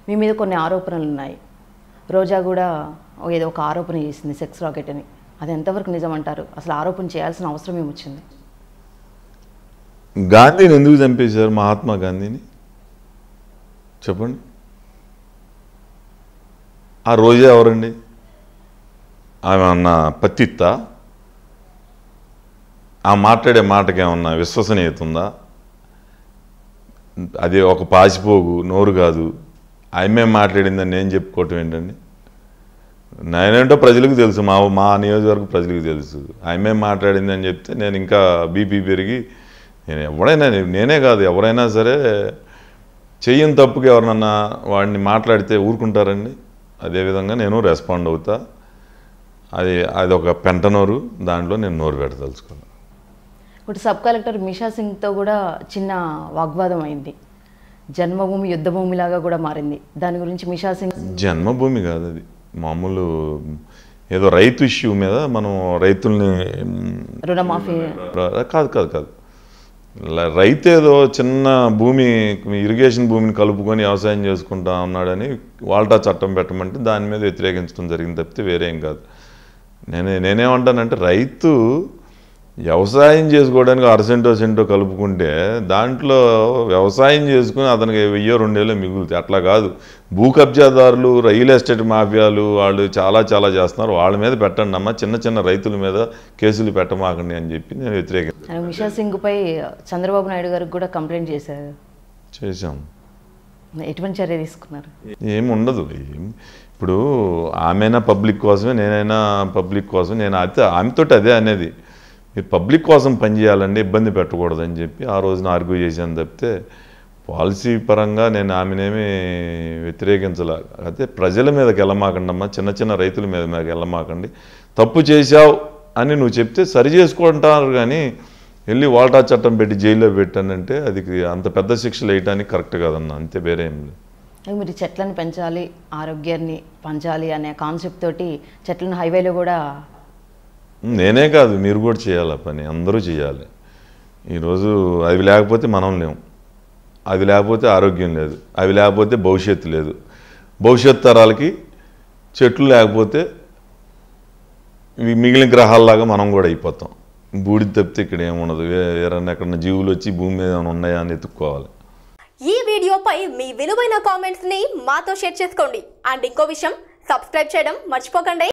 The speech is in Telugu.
మీ మీద కొన్ని ఆరోపణలు ఉన్నాయి రోజా కూడా ఏదో ఒక ఆరోపణ చేసింది సెక్స్ రాకెట్ అని అది ఎంతవరకు నిజం అంటారు అసలు ఆరోపణ చేయాల్సిన అవసరం ఏమొచ్చింది గాంధీని ఎందుకు చంపేశారు మహాత్మా గాంధీని చెప్పండి ఆ రోజా ఎవరండి ఆమె అన్న పత్తిత్త ఆ మాట్లాడే మాటకి ఏమన్నా విశ్వసనీయత ఉందా అది ఒక పాసిపోగు నోరు కాదు ఆమె మాట్లాడిందని నేను చెప్పుకోవటం ఏంటండి నేనేంటో ప్రజలకు తెలుసు మా మా నియోజకవర్గ ప్రజలకు తెలుసు ఆమె మాట్లాడింది అని చెప్తే నేను ఇంకా బీపీ పెరిగి నేను ఎవడైనా నేనే కాదు ఎవరైనా సరే చెయ్యని తప్పుకి ఎవరినన్నా వాడిని మాట్లాడితే ఊరుకుంటారండి అదేవిధంగా నేను రెస్పాండ్ అవుతా అది అది ఒక పెంటనోరు దాంట్లో నేను నోరు పెట్టదలుచుకున్నాను ఇప్పుడు సబ్ కలెక్టర్ మిషా సింగ్తో కూడా చిన్న వాగ్వాదం అయింది జన్మభూమి యుద్ధభూమిలాగా కూడా మారింది దాని గురించి మిషా సింగ్ జన్మభూమి కాదు అది మామూలు ఏదో రైతు ఇష్యూ మీద మనం రైతుల్ని రుణమాఫీ కాదు కాదు కాదు ల- రైతు ఏదో చిన్న భూమి ఇరిగేషన్ భూమిని కలుపుకొని వ్యవసాయం చేసుకుంటా ఉన్నాడని వాల్టా చట్టం పెట్టమంటే దాని మీద వ్యతిరేకించడం జరిగింది తప్పితే వేరే ఏం కాదు నేనే నేనేమంటానంటే రైతు వ్యవసాయం చేసుకోవడానికి అరసెంటో సెంటో కలుపుకుంటే దాంట్లో వ్యవసాయం చేసుకుని అతనికి వెయ్యో రెండేళ్ళు మిగులుతాయి అట్లా కాదు భూ కబ్జాదారులు రియల్ ఎస్టేట్ మాఫియాలు వాళ్ళు చాలా చాలా చేస్తున్నారు వాళ్ళ మీద పెట్టండి అమ్మా చిన్న చిన్న రైతుల మీద కేసులు పెట్టమాకండి అని చెప్పి నేను వ్యతిరేకించాను ఆయన మిషా సింగ్పై చంద్రబాబు నాయుడు గారికి కూడా కంప్లైంట్ చేశారు చేశాం ఎటువంటి చర్య తీసుకున్నారు ఏమి ఉండదు ఏం ఇప్పుడు ఆమెనా పబ్లిక్ కోసమే నేనైనా పబ్లిక్ కోసం నేను అయితే ఆమెతోటి అదే అనేది మీరు పబ్లిక్ కోసం పనిచేయాలండి ఇబ్బంది పెట్టకూడదని చెప్పి ఆ రోజున ఆర్గ్యూ చేశాను తప్పితే పాలసీ పరంగా నేను ఆమెనేమి వ్యతిరేకించలే అయితే ప్రజల మీదకి వెళ్ళమాకండి అమ్మా చిన్న చిన్న రైతుల మీద మీదకి వెళ్ళమాకండి తప్పు చేశావు అని నువ్వు చెప్తే సరి చేసుకుంటారు కానీ వెళ్ళి వాల్టా చట్టం పెట్టి జైల్లో పెట్టానంటే అది అంత పెద్ద శిక్షలు వేయడానికి కరెక్ట్ కాదన్న అంతే వేరే ఏం లేదు అది మీరు చెట్లను పెంచాలి ఆరోగ్యాన్ని పంచాలి అనే కాన్సెప్ట్ తోటి చెట్లను హైవేలో కూడా నేనే కాదు మీరు కూడా చేయాలి ఆ పని అందరూ చేయాలి ఈరోజు అవి లేకపోతే మనం లేము అవి లేకపోతే ఆరోగ్యం లేదు అవి లేకపోతే భవిష్యత్తు లేదు భవిష్యత్ తరాలకి చెట్లు లేకపోతే ఇవి మిగిలిన గ్రహాల్లాగా మనం కూడా అయిపోతాం బూడిద తప్పితే ఇక్కడ ఏముండదు వే- వేరన్నా ఎక్కడన్నా జీవులు వచ్చి భూమి మీద ఏమైనా ఉన్నాయా అని ఎత్తుక్కోవాలి ఈ వీడియోపై మీ విలువైన కామెంట్స్ ని మాతో షేర్ చేసుకోండి అండ్ ఇంకో విషయం సబ్స్క్రైబ్ చేయడం మర్చిపోకండి